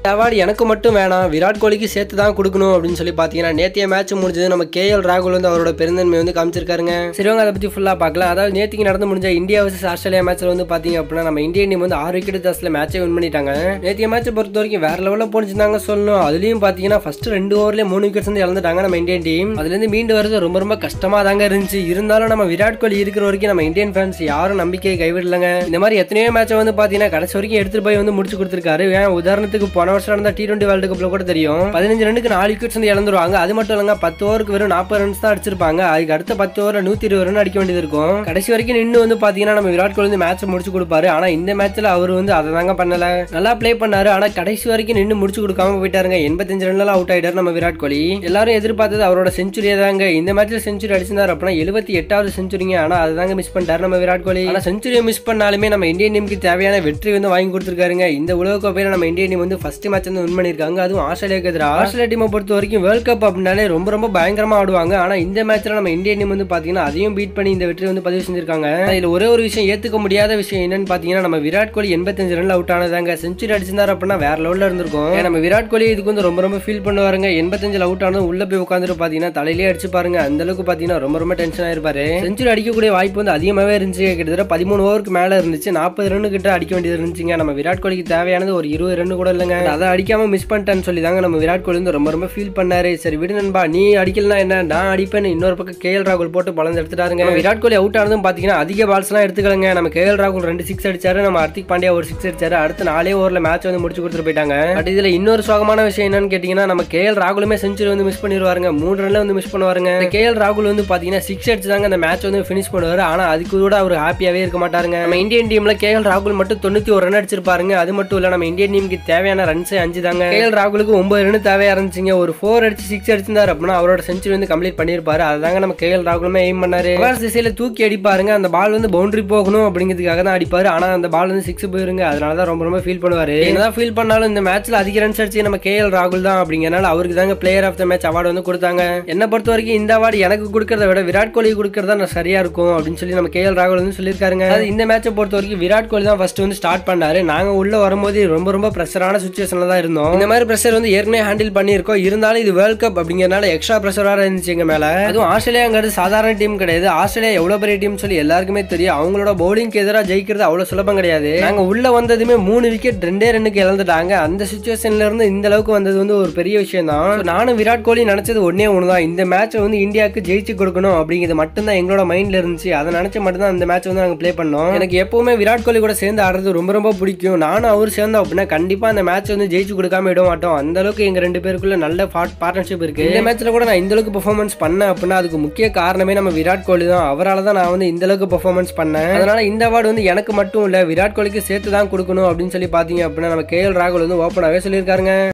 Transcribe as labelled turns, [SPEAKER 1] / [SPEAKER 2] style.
[SPEAKER 1] award எனக்கு மட்டும் வேணாம் விராட் கோலிக்கு சேர்த்து தான் கொடுக்கணும் அப்படின்னு சொல்லி பார்த்தீங்கன்னா நேத்திய மேட்ச் முடிஞ்சது நம்ம கேஎல் ராகுல் வந்து அவரோட பெருந்தன்மை வந்து காமிச்சிருக்காருங்க சரிவங்க அதை பற்றி ஃபுல்லாக பார்க்கல அதாவது நேத்திக்கு நடந்து முடிஞ்ச இந்தியா வர்சஸ் ஆஸ்திரேலியா மேட்ச்ல வந்து பார்த்தீங்க அப்படின்னா நம்ம இந்தியன் டீம் வந்து ஆறு விக்கெட் தாஸ்ல மேட்சை வின் பண்ணிட்டாங்க நேத்திய மேட்சை பொறுத்த வரைக்கும் வேற லெவலில் போனிச்சிருந்தாங்க சொல்லணும் அதுலயும் பார்த்தீங்கன்னா ஃபர்ஸ்ட் ரெண்டு ஓவர்லேயே மூணு விக்கெட்ஸ் வந்து இழந்துட்டாங்க நம்ம இந்தியன் டீம் அதுலேருந்து மீண்டு வரது ரொம்ப ரொம்ப கஷ்டமா தாங்க இருந்துச்சு இருந்தாலும் நம்ம விராட் கோலி இருக்கிற வரைக்கும் நம்ம இந்தியன் ஃபேன்ஸ் யாரும் நம்பிக்கையை கைவிடலங்க இந்த மாதிரி எத்தனையோ மேட்சை வந்து பார்த்தீங்கன்னா கடைசி வரைக்கும் எடுத்துட்டு போய் வந்து முடிச்சு கொடுத்துருக்காரு ஏன் உதாரணத்துக்கு போன வருஷம் நடந்த டி டுவெண்ட்டி வேர்ல்டு கப்ல கூட தெரியும் பதினஞ்சு ரன்னுக்கு நாலு விக்கெட்ஸ் வந்து இழந்துருவாங்க அது மட்டும் இல்லைங்க பத்து ஓவருக்கு வெறும் நாற்பது ரன்ஸ் தான் அடிச்சிருப்பாங்க அதுக்கு அடுத்த பத்து ஓவர் நூத்தி இருபது ரன் அடிக்க வேண்டியது இருக்கும் கடைசி வரைக்கும் நின்று வந்து பாத்தீங்கன்னா நம்ம விராட் கோலி வந்து மேட்ச் முடிச்சு கொடுப்பாரு ஆனா இந்த மேட்ச்ல அவர் வந்து அதை தாங்க பண்ணல நல்லா ப்ளே பண்ணாரு ஆனா கடைசி வரைக்கும் நின்று முடிச்சு கொடுக்காம போயிட்டாருங்க எண்பத்தஞ்சு ரன்ல அவுட் ஆயிட்டாரு நம்ம விராட் கோலி எல்லாரும் எதிர்பார்த்தது அவரோட செஞ்சுரியே தாங்க இந்த மேட்ச்ல செஞ்சுரி அடிச்சிருந்தாரு அப்படின்னா எழுபத்தி எட்டாவது செஞ்சுரிங்க ஆனா அதுதாங்க மிஸ் பண்ணிட்டாரு நம்ம விராட் கோலி ஆனா செஞ்சுரியை மிஸ் பண்ணாலுமே நம்ம இந்தியன் டீமுக்கு தேவையான வெற்றி வந்து வாங்கி கொடுத்துருக்காருங்க இந்த உலக கோப்பையில நம்ம இந்தியன் டீம் வந்து ஃபர்ஸ்ட் மேட்ச் வந்து வின் பண்ணிருக்காங்க அதுவும் ஆஸ்திரேலியாவுக்கு எதிராக ஆஸ்திரேலியா டீமை பொறுத்த வரைக்கும் வேர்ல்ட் கப் அப்படின்னாலே ரொம்ப ரொம்ப பயங்கரமா ஆடுவாங்க ஆனா இந்த மேட்ச்ல நம்ம இந்தியன் டீம் வந்து பாத்தீங்கன்னா அதையும் பீட் பண்ணி இந்த வெற்றி வந்து பதிவு செஞ்சிருக்காங்க இதுல ஒரே ஒரு விஷயம் ஏத்துக்க முடியாத விஷயம் என்னன்னு பாத்தீங்கன்னா நம்ம விராட் கோலி எண்பத்தஞ்சு ரன்ல அவுட் ஆனதாங்க செஞ்சுரி அடிச்சிருந்தாரு அப்படின்னா வேற லெவல்ல இருந்திருக்கும் ஏன் நம்ம விராட் கோலி இதுக்கு வந்து ரொம்ப ரொம்ப ஃபீல் பண்ணுவாருங்க எண்பத்தஞ்சுல அவுட் ஆனதும் உள்ள போய் உட்காந்துட்டு பாத்தீங்கன்னா தலையிலே அடிச்சு பாருங்க அந்த அளவுக்கு பாத்தீங்கன்னா ரொம்ப ரொம்ப டென்ஷன் ஆயிருப்பாரு செஞ்சுரி அடிக்கக்கூடிய வாய்ப்பு வந்து அதிகமாவே இருந்துச்சு கிட்டத்தட்ட பதிமூணு ஓவருக்கு மேல இருந்துச்சு நாற்பது ரன் கிட்ட அடிக்க வேண்டியது இருந்துச்சுங்க நம்ம விராட் கோலிக்கு தேவையானது ஒரு இருபது ரன் கூட இல்லைங்க அதை அடிக்காம மிஸ் பண்ணிட்டேன்னு சொல்லி தாங்க நம்ம விராட் கோலி வந்து ரொம்ப ரொம்ப ஃபீல் பண்ணாரு சரி விடு நண்பா நீ அடிக்கலனா என்ன நான் அடிப்பேன்னு இன்னொரு பக்கம் கேஎல் ராகுல் போட்டு பலந்து எடுத்துட்டாருங்க நம்ம விராட் கோலி அவுட் ஆனதும் பாத்தீங்கன்னா அதிக பால்ஸ்லாம் எடுத்துக்கலங்க நம்ம கேஎல் ராகுல் ரெண்டு சிக்ஸ் அடிச்சாரு நம்ம ஹர்திக் பாண்டியா ஒரு சிக்ஸ் அடிச்சாரு அடுத்து நாலே ஓவர்ல மேட்ச் வந்து முடிச்சு கொடுத்துட்டு போயிட்டாங்க பட் இதுல இன்னொரு சோகமான விஷயம் என்னன்னு கேட்டீங்கன்னா நம்ம கேஎல் ராகுலுமே செஞ்சுரி வந்து மிஸ் பண்ணிடுவாருங்க மூணு ரன்ல வந்து மிஸ் பண்ணுவாருங்க கேஎல் ராகுல் வந்து பாத்தீங்கன்னா சிக்ஸ் அடிச்சு தாங்க அந்த மேட்ச் வந்து ஃபினிஷ் பண்ணுவாரு ஆனா அதுக்கு கூட அவர் ஹாப்பியாவே இருக்க மாட்டாருங்க நம்ம இந்தியன் டீம்ல கேஎல் ராகுல் மட்டும் தொண்ணூத்தி ஒரு ரன் அடிச்சிருப்பாருங்க அது மட்டும் இல்ல நம்ம இந்தியன் டீமுக்கு தேவையான ரன்ஸ் அஞ்சு தாங்க கேஎல் ராகுலுக்கு ஒன்பது ரன் தேவையா இருந்துச்சுங்க ஒரு ஃபோர் அடிச்சு சிக்ஸ் அடிச்சிருந்தாரு அப்படின்னா அவரோட செஞ்சுரி வந்து கம்ப்ளீட் பண்ணிருப்பாரு அதுதாங்க நம்ம கேஎல் ராகுலுமே எய்ம் பண்ணாரு ரிவர்ஸ் திசையில தூக்கி அடிப்பாருங்க அந்த பால் வந்து பவுண்டரி போகணும் அப்படிங்கிறதுக்காக தான் அடிப்பாரு ஆனா அந்த பால் வந்து சிக்ஸ் போயிருங்க அதனால தான் ரொம்ப ரொம்ப ஃபீல் பண்ணுவாரு என்னதான் ஃபீல் பண்ணாலும் இந்த மேட்ச்ல அதிக ரன்ஸ் அடிச்சு நம்ம கேஎல் ராகுல் தான் அப்படிங்கறனால அவருக்கு தாங்க player of the match award வந்து கொடுத்தாங்க என்ன பொறுத்த வரைக்கும் இந்த அவார்டு எனக்கு கொடுக்கறத விட விராட் கோலி கொடுக்கறதா நான் சரியா இருக்கும் அப்படின்னு சொல்லி நம்ம கேஎல் ராகுல் வந்து சொல்லியிருக்காருங்க அதாவது இந்த மேட்சை பொறுத்த வரைக்கும் விராட் கோலி தான் ஃபர்ஸ்ட் வந்து ஸ்டார்ட் பண்ணாரு நாங்க உள்ள வரும்போது ரொம்ப ரொம்ப ப்ரெஷரான சுச்சுவேஷன்ல தான் இருந்தோம் இந்த மாதிரி ப்ரெஷர் வந்து ஏற்கனவே ஹேண்டில் பண்ணியிருக்கோம் இருந்தாலும் இது வேர்ல்ட் கப் அப்படிங்கறனால எக்ஸ்ட்ரா ப்ரெஷராக இருந்துச்சு எங்க மேல அதுவும் ஆஸ்திரேலியாங்கிறது சாதாரண டீம் கிடையாது ஆஸ்திரேலியா எவ்வளவு பெரிய டீம் சொல்லி எல்லாருக்குமே தெரியும் அவங்களோட பவுலிங்க்கு எதிராக ஜெயிக்கிறது அவ்வளவு சுலபம் கிடையாது நாங்க உள்ள வந்ததுமே மூணு விக்கெட் ரெண்டே ரெண்டுக்கு இழந்துட்டாங்க அந்த சுச்சுவேஷன்ல இருந்து இந்த அளவுக்கு வந்தது வந்து ஒரு பெரிய விஷயம் தான் So, நானும் விராட் கோலி நினைச்சது ஒன்னே ஒன்று தான் இந்த மேட்சை வந்து இந்தியாவுக்கு ஜெயிச்சு கொடுக்கணும் அப்படிங்கிறது மட்டும்தான் எங்களோட மைண்ட்ல இருந்துச்சு அதை நினைச்சு மட்டும்தான் அந்த மேட்ச் வந்து நாங்கள் ப்ளே பண்ணோம் எனக்கு எப்பவுமே விராட் கோலி கூட சேர்ந்து ஆடுறது ரொம்ப ரொம்ப பிடிக்கும் நானும் அவர் சேர்ந்தோம் அப்படின்னா கண்டிப்பா அந்த மேட்ச் வந்து ஜெயிச்சு கொடுக்காம விட மாட்டோம் அந்த அளவுக்கு எங்க ரெண்டு பேருக்குள்ள நல்ல பார்ட்னர்ஷிப் இருக்கு இந்த மேட்ச்ல கூட நான் இந்த அளவுக்கு பெர்ஃபார்மன்ஸ் பண்ணேன் அப்படின்னா அதுக்கு முக்கிய காரணமே நம்ம விராட் கோலி தான் அவரால் தான் நான் வந்து இந்த அளவுக்கு பெர்ஃபார்மன்ஸ் பண்ணேன் அதனால இந்த அவார்டு வந்து எனக்கு மட்டும் இல்ல விராட் கோலிக்கு சேர்த்து தான் கொடுக்கணும் அப்படின்னு சொல்லி பாத்தீங்க அப்படின்னா நம்ம கேஎல் ராகுல் வந்து ஓப்பனாகவே சொல்லியிருக்காருங்க